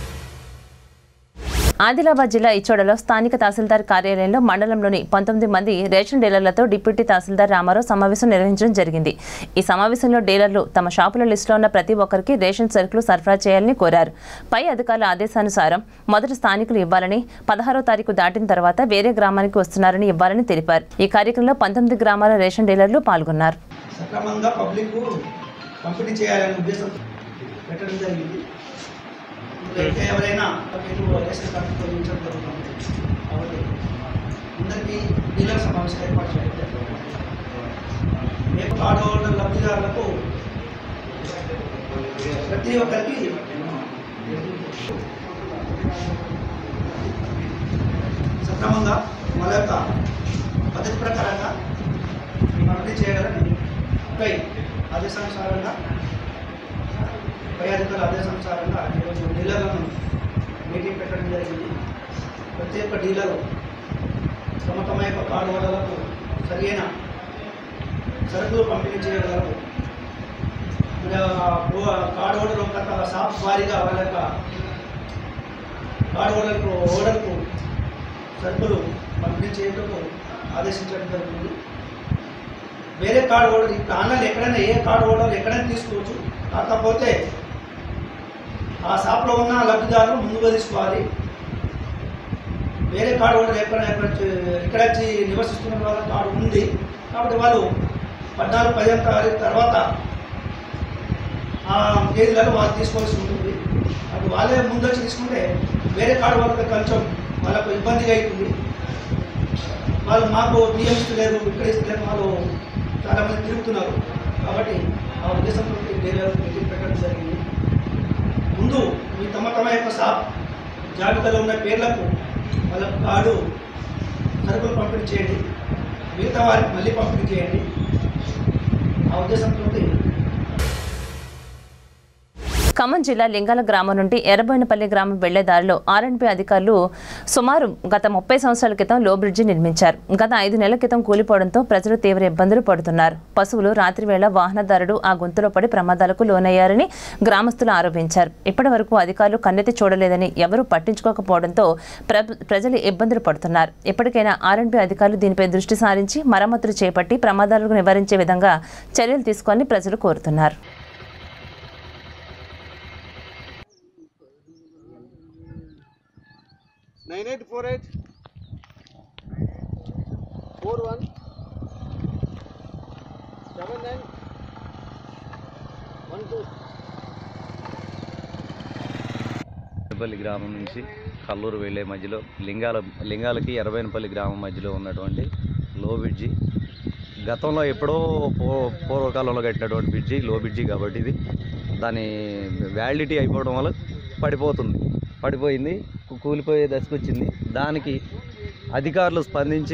ఆదిలాబాద్ జిల్లా ఇచ్చోడలో స్థానిక తహసీల్దార్ కార్యాలయంలో మండలంలోని పంతొమ్మిది మంది రేషన్ డీలర్లతో డిప్యూటీ తహసీల్దార్ రామారావు సమావేశం నిర్వహించడం జరిగింది ఈ సమావేశంలో డీలర్లు తమ షాపుల లిస్టులో ఉన్న ప్రతి ఒక్కరికి రేషన్ సరుకులు సరఫరా చేయాలని కోరారు పై అధికారుల ఆదేశానుసారం మొదటి స్థానికులు ఇవ్వాలని పదహారో తారీఖు దాటిన తర్వాత వేరే గ్రామానికి వస్తున్నారని ఇవ్వాలని తెలిపారు ఈ కార్యక్రమంలో పంతొమ్మిది గ్రామాల రేషన్ డీలర్లు పాల్గొన్నారు సక్రమంగా పబ్లిక్ పంపిణీ చేయాలనే ఉద్దేశం పెట్టడం జరిగింది ఇంకా ఎవరైనా మీరు రేషన్ కార్డు తొలగించడం జరుగుతుంది కాబట్టి అందరికీ డీలర్ సమావేశం ఏర్పాటు చేయడం జరిగింది. రేపు కార్డు హోల్డర్ లబ్ధిదారులకు ప్రతి ఒక్కరికి సక్రమంగా వాళ్ళ యొక్క పద్ధతి ప్రకారంగా పంపిణీ చేయగలని పై ఆదేశానుసారంగా పై అధికారుల ఆదేశానుసారంగా ఈరోజు డీలర్లను మీటింగ్ పెట్టడం జరిగింది ప్రతి ఒక్క డీలరు తమ తమ యొక్క కార్డు హోల్డర్లకు సరైన సరుకులు పంపిణీ చేయగలరు మరి ఆ ఓ- కార్డ్ హోల్డర్ ఒక షాప్ వారీగా వాళ్ళ యొక్క కార్డ్ హోల్డర్కు ఓడర్కు సరుకులు పంపిణీ చేయటకు ఆదేశించడం జరుగుతుంది వేరే కార్డ్ హోల్డర్ ఇప్పుడు ఆన్లైన్ ఎక్కడైనా ఏ కార్డ్ హోల్డర్ ఎక్కడైనా తీసుకోవచ్చు కాకపోతే ఆ షాప్లో ఉన్న లబ్ధిదారులు ముందుగా తీసుకోవాలి వేరే కార్డు హోల్డర్ ఎక్కడ ఎక్కడ ఇక్కడ వచ్చి నివసిస్తున్న వాళ్ళ కార్డు ఉంది కాబట్టి వాళ్ళు పద్నాలుగు పదిహేను తారీఖు తర్వాత ఆ తేదీలలో వాళ్ళు తీసుకోవాల్సి ఉంటుంది అప్పుడు వాళ్ళే ముందు వచ్చి తీసుకుంటే వేరే కార్డు వాళ్ళకి కొంచెం వాళ్ళకు ఇబ్బందిగా అవుతుంది వాళ్ళు మాకు బియ్యం ఇస్తలేరు ఇక్కడ ఇస్తలేరు వాళ్ళు చాలామంది తిరుగుతున్నారు కాబట్టి ఆ ఉద్దేశంతో వేరే మీటింగ్ పెట్టడం జరిగింది ముందు మీ తమ తమ యొక్క షాప్ జాబితాలో ఉన్న పేర్లకు వాళ్ళ కార్డు సరుకులు పంపిణీ చేయండి మిగతా వారికి మళ్ళీ పంపిణీ చేయండి ఆ ఉద్దేశంతో ఖమ్మం జిల్లా లింగాల గ్రామం నుండి ఎర్రబోయినపల్లి గ్రామం వెళ్లే దారిలో ఆర్ఎండ్బి అధికారులు సుమారు గత ముప్పై సంవత్సరాల క్రితం లో బ్రిడ్జి నిర్మించారు గత ఐదు నెలల క్రితం కూలిపోవడంతో ప్రజలు తీవ్ర ఇబ్బందులు పడుతున్నారు పశువులు రాత్రివేళ వాహనదారుడు ఆ గుంతలో పడి ప్రమాదాలకు లోనయ్యారని గ్రామస్తులు ఆరోపించారు ఇప్పటి వరకు అధికారులు కన్నెత్తి చూడలేదని ఎవరూ పట్టించుకోకపోవడంతో ప్ర- ప్రజలు ఇబ్బందులు పడుతున్నారు ఇప్పటికైనా ఆర్ఎండ్బి అధికారులు దీనిపై దృష్టి సారించి మరమ్మతులు చేపట్టి ప్రమాదాలను నివారించే విధంగా చర్యలు తీసుకోవాలని ప్రజలు కోరుతున్నారు nine eight four eight four one seven nine one two Erraballi గ్రామం నుంచి కల్లూరు వెళ్ళే మధ్యలో లింగాల లింగాలకి ఎర్రబైనపల్లి గ్రామం మధ్యలో ఉన్నటువంటి లో బ్రిడ్జి గతంలో ఎప్పుడో పూ పూర్వకాలంలో కట్టినటువంటి బ్రిడ్జి లో బ్రిడ్జి కాబట్టి ఇది దాని వ్యాలిడిటీ అయిపోవడం వల్ల పడిపోతుంది పడిపోయింది కు- కూలిపోయే దశకు వచ్చింది దానికి అధికారులు స్పందించి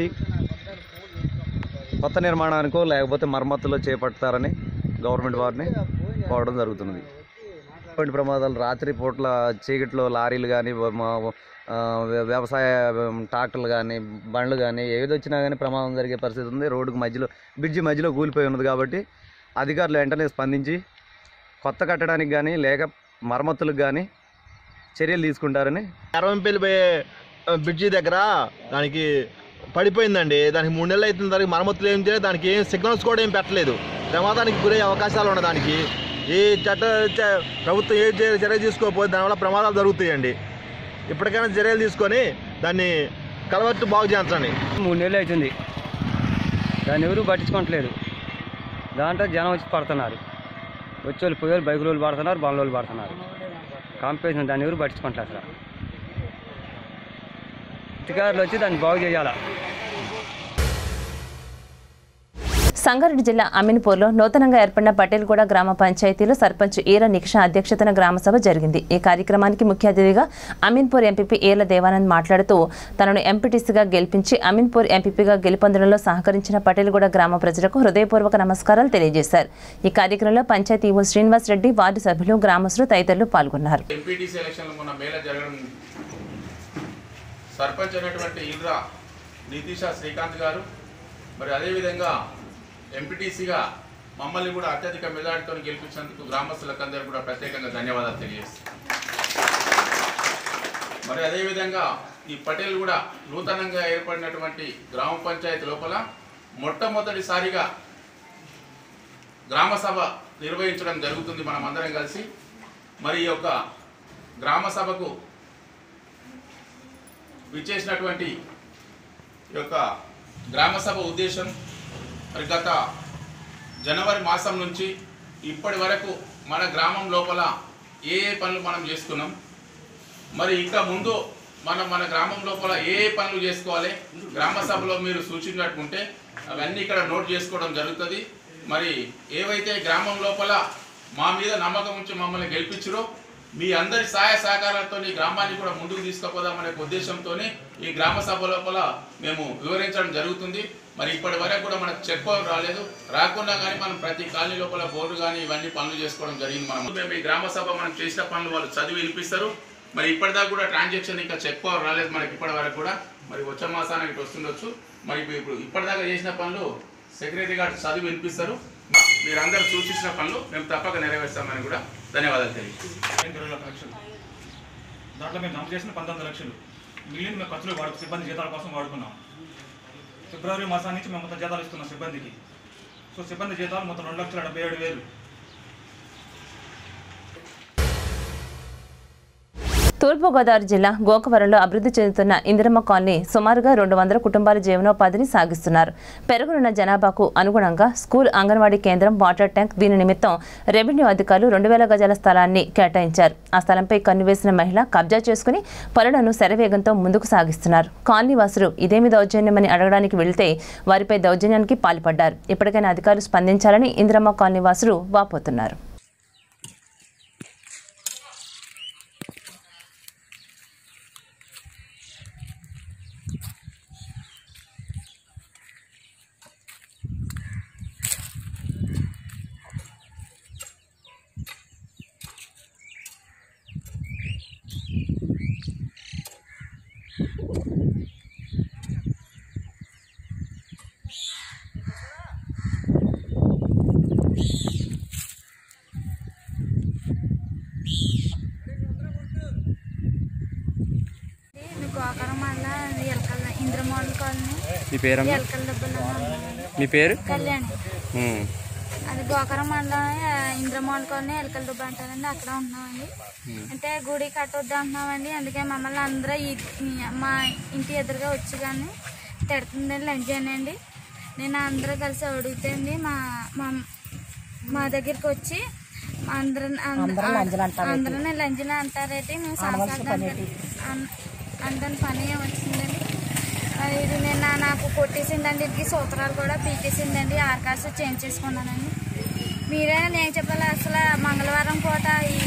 కొత్త నిర్మాణానికో లేకపోతే మరమ్మతులో చేపడతారని గవర్నమెంట్ వారిని కోవడం జరుగుతున్నది ఇటువంటి ప్రమాదాలు రాత్రి పూట్ల చీకట్లో లారీలు కానీ వ్యవసాయ ఉమ్, ట్రాక్టర్లు కానీ బండ్లు కానీ ఏది వచ్చినా కానీ ప్రమాదం జరిగే పరిస్థితి ఉంది రోడ్డుకు మధ్యలో బ్రిడ్జి మధ్యలో కూలిపోయి ఉన్నది కాబట్టి అధికారులు వెంటనే స్పందించి కొత్త కట్టడానికి కానీ లేక మరమ్మతులకు కానీ చర్యలు తీసుకుంటారని ఎర్రవంపల్లి పోయే ఆ, బ్రిడ్జి దగ్గర దానికి పడిపోయిందండి దానికి మూడు నెలలు అవుతుంది దానికి మరమ్మతులు ఏం చేయలేదు దానికి ఏం సిగ్నల్స్ కూడా ఏం పెట్టలేదు ప్రమాదానికి గురయ్యే అవకాశాలు ఉన్నాయి దానికి ఈ చట్ట చ- ప్రభుత్వం ఏ చర్య చర్య తీసుకోకపోతే దానివల్ల ప్రమాదాలు జరుగుతాయండి ఇప్పటికైనా చర్యలు తీసుకొని దాన్ని కలవట్టు బాగు చేయించండి మూడు నెలలు అవుతుంది దాన్ని ఎవరు పట్టించుకోవట్లేదు దాంట్లో జనం వచ్చి పడుతున్నారు వచ్చేవాళ్ళు పోయేవాళ్ళు బైక్ రోజులు పడుతున్నారు బండ్ల వాళ్ళు పడుతున్నారు కాంపిటీషన్ దాన్ని ఎవరు పట్టించుకోవట్లేదు అసలు అధికారులు వచ్చి దాన్ని బాగు చేయాలా సంగారెడ్డి జిల్లా అమీన్పూర్లో నూతనంగా ఏర్పడిన పటేల్గూడ గ్రామ పంచాయతీలో సర్పంచ్ ఈర నిక్ష అధ్యక్షతన గ్రామసభ జరిగింది ఈ కార్యక్రమానికి ముఖ్య అతిథిగా అమీన్పూర్ ఎంపీపీ ఈర్ల దేవానంద్ మాట్లాడుతూ తనను ఎంపీటీసీగా గెలిపించి అమీన్పూర్ ఎంపీపీగా గెలుపొందడంలో సహకరించిన పటేల్గూడ గ్రామ ప్రజలకు హృదయపూర్వక నమస్కారాలు తెలియజేశారు ఈ కార్యక్రమంలో పంచాయతీ ఈవో శ్రీనివాస్ రెడ్డి వార్డు సభ్యులు గ్రామస్తులు తదితరులు పాల్గొన్నారు ఎంపీటీసీ ఎలక్షన్లు మొన్న మేళ జరగడం సర్పంచ్ అయినటువంటి ఇల్రా నితీషా శ్రీకాంత్ గారు మరి అదేవిధంగా ఎంపీటీసీగా మమ్మల్ని కూడా అత్యధిక మెజార్టీతో గెలిపించినందుకు గ్రామస్తులకు అందరూ కూడా ప్రత్యేకంగా ధన్యవాదాలు తెలియజేస్తాం మరి అదేవిధంగా ఈ పటేల్ కూడా నూతనంగా ఏర్పడినటువంటి గ్రామ పంచాయతీ లోపల మొట్టమొదటిసారిగా గ్రామ సభ నిర్వహించడం జరుగుతుంది మనం అందరం కలిసి మరి ఈ యొక్క గ్రామ సభకు విచ్చేసినటువంటి ఈ యొక్క గ్రామ సభ ఉద్దేశం మరి గత జనవరి మాసం నుంచి ఇప్పటి వరకు మన గ్రామం లోపల ఏ ఏ పనులు మనం చేసుకున్నాం మరి ఇంకా ముందు మనం మన గ్రామం లోపల ఏ ఏ పనులు చేసుకోవాలి గ్రామ సభలో మీరు సూచించినట్టుంటే అవన్నీ ఇక్కడ నోట్ చేసుకోవడం జరుగుతుంది మరి ఏవైతే గ్రామం లోపల మా మీద నమ్మకం ఉంచి మమ్మల్ని గెలిపించరో మీ అందరి సహాయ సహకారాలతో ఈ గ్రామాన్ని కూడా ముందుకు తీసుకుపోదామనే ఉద్దేశంతో ఈ గ్రామ సభ లోపల మేము వివరించడం జరుగుతుంది మరి ఇప్పటి వరకు కూడా మనకు చెక్ పవర్ రాలేదు రాకుండా కానీ మనం ప్రతి కాలనీ లోపల బోర్డు కానీ ఇవన్నీ పనులు చేసుకోవడం జరిగింది మనం మేము ఈ గ్రామ సభ మనం చేసిన పనులు వాళ్ళు చదివి వినిపిస్తారు మరి ఇప్పటిదాకా కూడా ట్రాన్సాక్షన్ ఇంకా చెక్ పవర్ రాలేదు మనకి ఇప్పటి వరకు కూడా మరి వచ్చే మాసానికి ఇటు వస్తుండొచ్చు మరి ఇప్పుడు ఇప్పుడు ఇప్పటిదాకా చేసిన పనులు సెక్రటరీ గారు చదివి వినిపిస్తారు మా- మీరందరూ సూచించిన పనులు మేము తప్పక నెరవేర్స్తామని కూడా ధన్యవాదాలు తెలియజేస్తాం ఇరవై లక్షల లక్షలు దాంట్లో మేము జమ చేసిన పంతొమ్మిది లక్షలు మిగిలిన మేము ఖర్చులు వాడు సిబ్బంది జీతాల కోసం వాడుకున్నాం ఫిబ్రవరి మాసం నుంచి మేము మొత్తం జీతాలు ఇస్తున్నాం సిబ్బందికి సో సిబ్బంది జీతాలు మొత్తం రెండు లక్షల డెబ్బై ఏడు వేలు తూర్పుగోదావరి జిల్లా గోకవరంలో అభివృద్ధి చెందుతున్న ఇందిరమ్మ కాలనీ సుమారుగా రెండు వందల కుటుంబాల జీవనోపాధిని సాగిస్తున్నారు పెరుగునున్న జనాభాకు అనుగుణంగా స్కూల్ అంగన్వాడీ కేంద్రం వాటర్ ట్యాంక్ దీని నిమిత్తం రెవెన్యూ అధికారులు రెండు వేల గజాల స్థలాన్ని కేటాయించారు ఆ స్థలంపై కన్నువేసిన మహిళ కబ్జా చేసుకుని పనులను శరవేగంతో ముందుకు సాగిస్తున్నారు కాలనీ వాసులు ఇదేమి దౌర్జన్యమని అడగడానికి వెళ్తే వారిపై దౌర్జన్యానికి పాల్పడ్డారు ఇప్పటికైనా అధికారులు స్పందించాలని ఇందిరమ్మ కాలనీ వాసులు వాపోతున్నారు గోకరం వల్ల ఎలకల్ ఇంద్రమోహన్ కాలనీ మీ పేరమ్మా? ఎలకల దెబ్బలు మీ పేరు కళ్యాణి ఉమ్. అది గోకరం మండలం ఇంద్రమోహన్ కాలనీ ఎలకల దుబ్బ అంటారండి అక్కడ ఉంటున్నామండి ఉమ్. అంటే గుడి కట్టొద్దు అంటున్నామండి అందుకే మమ్మల్ని అందరూ ఈ ఈ- మా ఇంటి ఎదురుగా వచ్చి కానీ తిడుతుందని లంచ్ అండి నేను అందరూ కలిసి అడుగుతాండి మా మా మా దగ్గరికి వచ్చి అందరూ అందరూ లంజలు అంటారేంటి? అందరూ లంజలు అంటారేంటి మేము అనవలసిన పని సంసారానికి అందని పని వచ్చిందండి ఆ, ఇది నిన్న నాకు కొట్టేసిందండి ఇది సూత్రాలు కూడా పీకేసిందండి ఆర్కాస్ చేంజ్ చేసుకున్నానండి మీరే నేను చెప్పాలి అసలు మంగళవారం పూట ఈ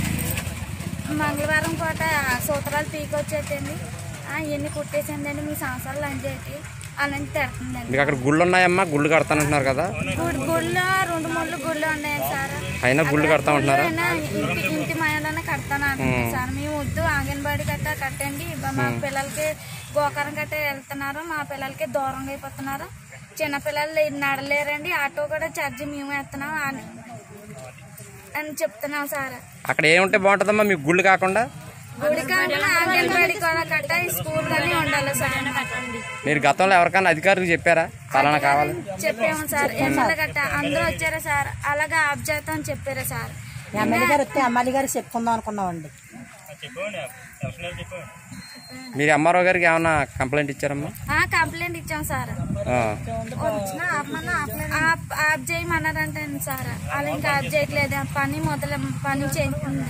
మంగళవారం పూట సూత్రాలు పీకొచ్చేటండి ఇవన్నీ కుట్టేసిందండి మీ సంవత్సరాలు లంచ్ అయితే అలాంటి తిడుతుందండి మీకు అక్కడ గుళ్ళు ఉన్నాయమ్మా గుళ్ళు కడతానంటున్నారు కదా గుడి గుళ్ళు రెండు మూడు గుళ్ళు ఉన్నాయండి సార్ అయినా గుళ్ళు కడతా ఉంటున్నారా గుళ్ళు అయినా ఇంటి ఇంటి మయంలోనే కడతాను అంటున్నాను మ్మ్. సార్ మేము వద్దు అంగన్వాడీ గట్ట కట్టండి బ- మా మ్మ్. పిల్లలకి గోకరం గట్ట వెళ్తున్నారు మా పిల్లలకి దూరంగా అయిపోతున్నారు చిన్న పిల్లలు నడలేరండి ఆటో కూడా ఛార్జీ మేము వేస్తున్నాం అని అని చెప్తున్నాం సార్ అక్కడ ఏముంటే బాగుంటుందమ్మా మీకు గుళ్ళు కాకుండా గుడి కాకుండా అంగన్వాడీ కూడా కట్ట ఈ స్కూల్ కానీ ఉండాలి సార్ మీరు గతంలో ఎవరికైనా అధికారులకు చెప్పారా పలానా కావాలి చెప్పాము సార్ ఎమ్మెల్యే గట్ట అందరూ వచ్చారా సార్ అలాగే ఆఫ్ చేస్తాం చెప్పారా సార్ ఎమ్మెల్యే గారు వస్తే ఎమ్మెల్యే గారికి చెప్పుకుందాం అనుకున్నామండి మీరు ఎంఆర్ఓ గారికి ఏమన్నా కంప్లైంట్ ఇచ్చారమ్మా ఆ, కంప్లైంట్ ఇచ్చాం సార్ ఆ. వచ్చినా ఆపమన్నా ఆపలేదు. ఆప్ ఆప్ చేయమన్నారంటే సార్ అలా ఇంకా ఆప్ చేయట్లేదు పని మొదలు పని చేస్తుంది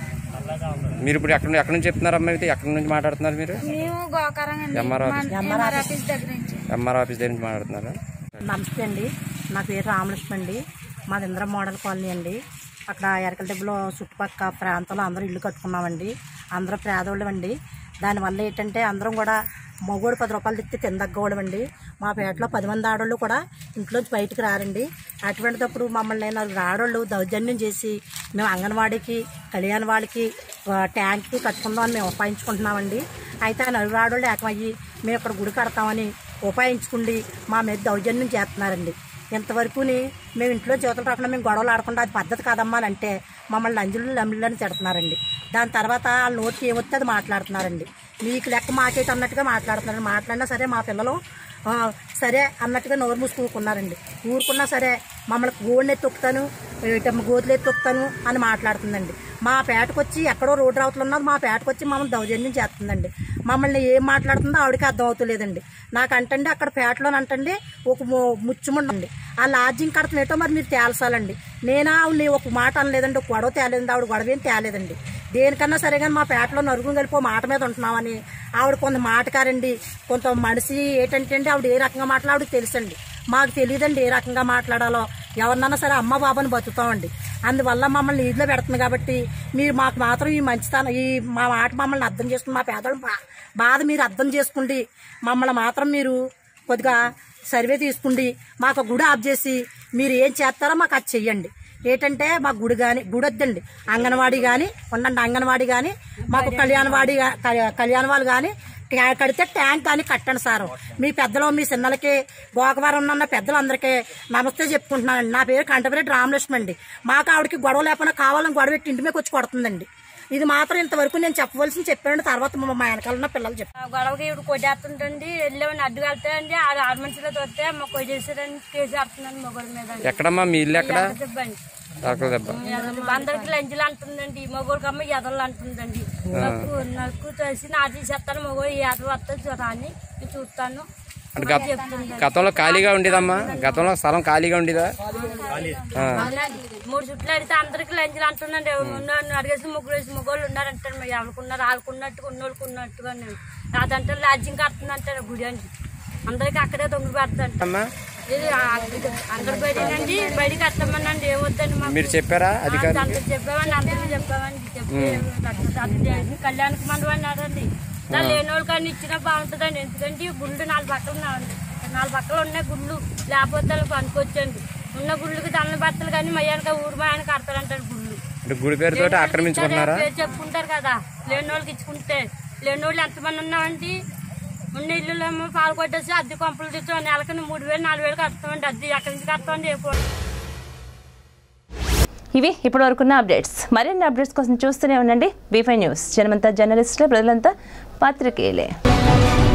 మీరు ఇప్పుడు ఎక్కడ ఎక్కడి నుంచి చెప్తున్నారమ్మా ఇది ఎక్కడి నుంచి మాట్లాడుతున్నారు మీరు మేము గోకరం అండి ఎంఆర్ ఆఫీస్. ఎంఆర్ ఆఫీస్ దగ్గర నుంచి ఎంఆర్ ఆఫీస్ దగ్గర నుంచి మాట్లాడుతున్నారా నమస్తే అండి నా పేరు రామలక్ష్మి అండి మాది ఇంద్ర మోడల్ కాలనీ అండి అక్కడ ఎరకల దెబ్బలో చుట్టుపక్కల ప్రాంతంలో అందరూ ఇల్లు కట్టుకున్నామండి అందరూ పేదోళ్ళం అండి దానివల్ల ఏంటంటే అందరం కూడా మగోడు పది రూపాయలు తెచ్చి తిందగ్గోడం అండి మా పేటలో పది మంది ఆడోళ్ళు కూడా ఇంట్లోంచి బయటికి రారండి అటువంటిటప్పుడు మమ్మల్ని నలుగురు ఆడోళ్ళు దౌర్జన్యం చేసి మేము అంగన్వాడీకి కళ్యాణ్ వాళ్ళకి ఆ, ట్యాంక్కి కట్టుకుందామని మేము ఉపాయించుకుంటున్నామండి అయితే ఆ నలుగురు ఆడోళ్ళు ఏకమయ్యి మేము ఇక్కడ గుడి కడతామని ఉపాయించుకుండి మా మీద దౌర్జన్యం చేస్తున్నారండి ఇంతవరకుని మేము ఇంట్లో చేతులు రాకుండా మేము గొడవలు ఆడకుండా అది పద్ధతి కాదమ్మా అని అంటే మమ్మల్ని లంజులు లంబులని తిడుతున్నారండి దాని తర్వాత వాళ్ళ నోటికి ఏమొస్తే అది మాట్లాడుతున్నారండి మీకు లెక్క మాకేటి అన్నట్టుగా మాట్లాడుతున్నారు మాట్లాడినా సరే మా పిల్లలు ఆ, సరే అన్నట్టుగా నోరు మూసుకున్నారండి ఊరుకున్నా సరే మమ్మల్ని గోడిని తొక్కుతాను గోతులు తొక్కుతాను అని మాట్లాడుతుందండి మా పేటకు వచ్చి ఎక్కడో రోడ్డు రావతలు ఉన్నది మా పేటకు వచ్చి మమ్మల్ని దౌర్జన్యం చేస్తుందండి మమ్మల్ని ఏం మాట్లాడుతుందో ఆవిడకి అర్థం అవుతలేదండి నాకు అంటండి అక్కడ పేటలోనంటండి ఒక ము- ముచ్చుముండండి ఆ లాడ్జింగ్ కడతనేటో మరి మీరు తేల్చాలండి నేనా ఆవిడని ఒక మాట అనలేదండి ఒక గొడవ తేలేదండి ఆవిడ గొడవ ఏం తేలేదండి దేనికన్నా సరే కానీ మా పేటలో నలుగురు కలిపి ఓ మాట మీద ఉంటున్నామని ఆవిడ కొంత మాటకారండి కొంత మనిషి ఏంటంటే అండి ఆవిడ ఏ రకంగా మాట్లాడో తెలుసండి మాకు తెలియదండి ఏ రకంగా మాట్లాడాలో ఎవరినన్నా సరే అమ్మ బాబాని బతుకుతామండి అందువల్ల మమ్మల్ని నీటిలో పెడుతుంది కాబట్టి మీరు మాకు మాత్రం ఈ మంచితనం ఈ మా మాట మమ్మల్ని అర్థం చేసుకుని మా పేదల బా- బాధ మీరు అర్థం చేసుకుండి మమ్మల్ని మాత్రం మీరు కొద్దిగా సర్వే తీసుకుండి మాకు ఒక గుడి ఆఫ్ చేసి మీరు ఏం చేస్తారో మాకు అది చెయ్యండి ఏంటంటే మా గుడి కానీ గుడి వద్దండి అంగన్వాడీ కానీ ఉండండి అంగన్వాడీ కానీ మాకు కళ్యాణవాడి గా- కళ్యాణ వాళ్ళు కానీ ట్యా- కడితే ట్యాంక్ అని కట్టండి సార్ మీ పెద్దలు మీ చిన్నలకి గోకవరం ఉన్న పెద్దలందరికీ నమస్తే చెప్పుకుంటున్నానండి నా పేరు కంటపరెడ్డి రామలక్ష్మి అండి మాకు ఆవిడకి గొడవ లేకుండా కావాలని గొడవ పెట్టి ఇంటి మీద వచ్చి కొడుతుందండి ఇది మాత్రం ఇంతవరకు నేను చెప్పవలసింది చెప్పాను తర్వాత మా మా వెనకాల ఉన్న పిల్లలు చెప్పారు గొడవకి ఇప్పుడు కొట్టేస్తుంటండి వెళ్ళేవని అడ్డు వెళ్తాయండి ఆ ఆరు మనుషులు వస్తే మా కొట్టేసారని కేసేస్తుందండి మొగోడి మీద ఎక్కడమ్మా మీ ఇల్లు ఎక్కడ చెప్పండి డాక్టర్ దెబ్బ అందరికి లంచులు అంటుందండి మొగోడికి అమ్మ ఎదలు అంటుందండి ఆ. నాకు నాకు తెలిసి నా తీసేస్తాను మొగోడు ఎదలు వస్తుంది చూడ అని నేను చూస్తాను అంటే గత- చెప్తుందండి. గతంలో ఖాళీగా ఉండేదమ్మా గతంలో స్థలం ఖాళీగా ఉండేదా ఆ. అవునండి. మూడు చుట్లు అడిగితే అందరికి లంచులు అంటుందండి ఉన్న అడిగేసి ముగ్గురు వేసి ముగ్గురు ఉన్నారంటారు మరి ఎవరికున్నారు ఆడుకున్నట్టుగా ఉన్నోళ్ళకి ఉన్నట్టుగా నేను అదంటే లాడ్జింగ్ కడుతుందంటారు గుడి అండి అందరికి అక్కడే దొంగ పెడతాంట అమ్మా ఇది ఆ- ఇది అందరు బయటనండి బయటికి కట్టమనండి ఏమొద్దండి మాకు మీరు చెప్పారా అధికారికి? అందరికి చెప్పామండి అందరికి చెప్పామండి చెప్తే అది చేసి కళ్యాణకు మండపం అన్నారండి ఇలా ఆ. లేని వాళ్ళకి అన్ని ఇచ్చినా బాగుంటుందండి ఎందుకంటే ఈ గుళ్ళు నాలుగు పక్కలు ఉన్నాయండి నాలుగు పక్కలు ఉన్నాయి గుళ్ళు లేకపోతే వాళ్ళకి పనికొచ్చండి ఉన్న గుళ్ళకి దండలు బట్టలు కానీ మయ్యానికి ఊరు మాయానికి కడతారంటారు గుళ్ళు అంటే గుడి పేరుతో లేని వాళ్ళకి ఆక్రమించుకుంటున్నారా ఇచ్చారు, పేరు చెప్పుకుంటారు కదా లేని వాళ్ళకి ఇచ్చుకుంటే లేని వాళ్ళు ఎంతమంది ఉన్నామండి ఉన్న ఇల్లు ఏమో పాలు కొట్టేసి అద్దె కొంపలు తెచ్చాం నెలకి మూడు వేలు నాలుగు వేలు కడతామండి అద్దె ఎక్కడి నుంచి కడతామండి ఏ పూట ఇవి ఇప్పటి వరకున్న అప్డేట్స్ మరిన్ని అప్డేట్స్ కోసం చూస్తూనే ఉండండి బీఫై న్యూస్ జనమంతా జర్నలిస్టులు ప్రజలంతా పాత్రికేయులే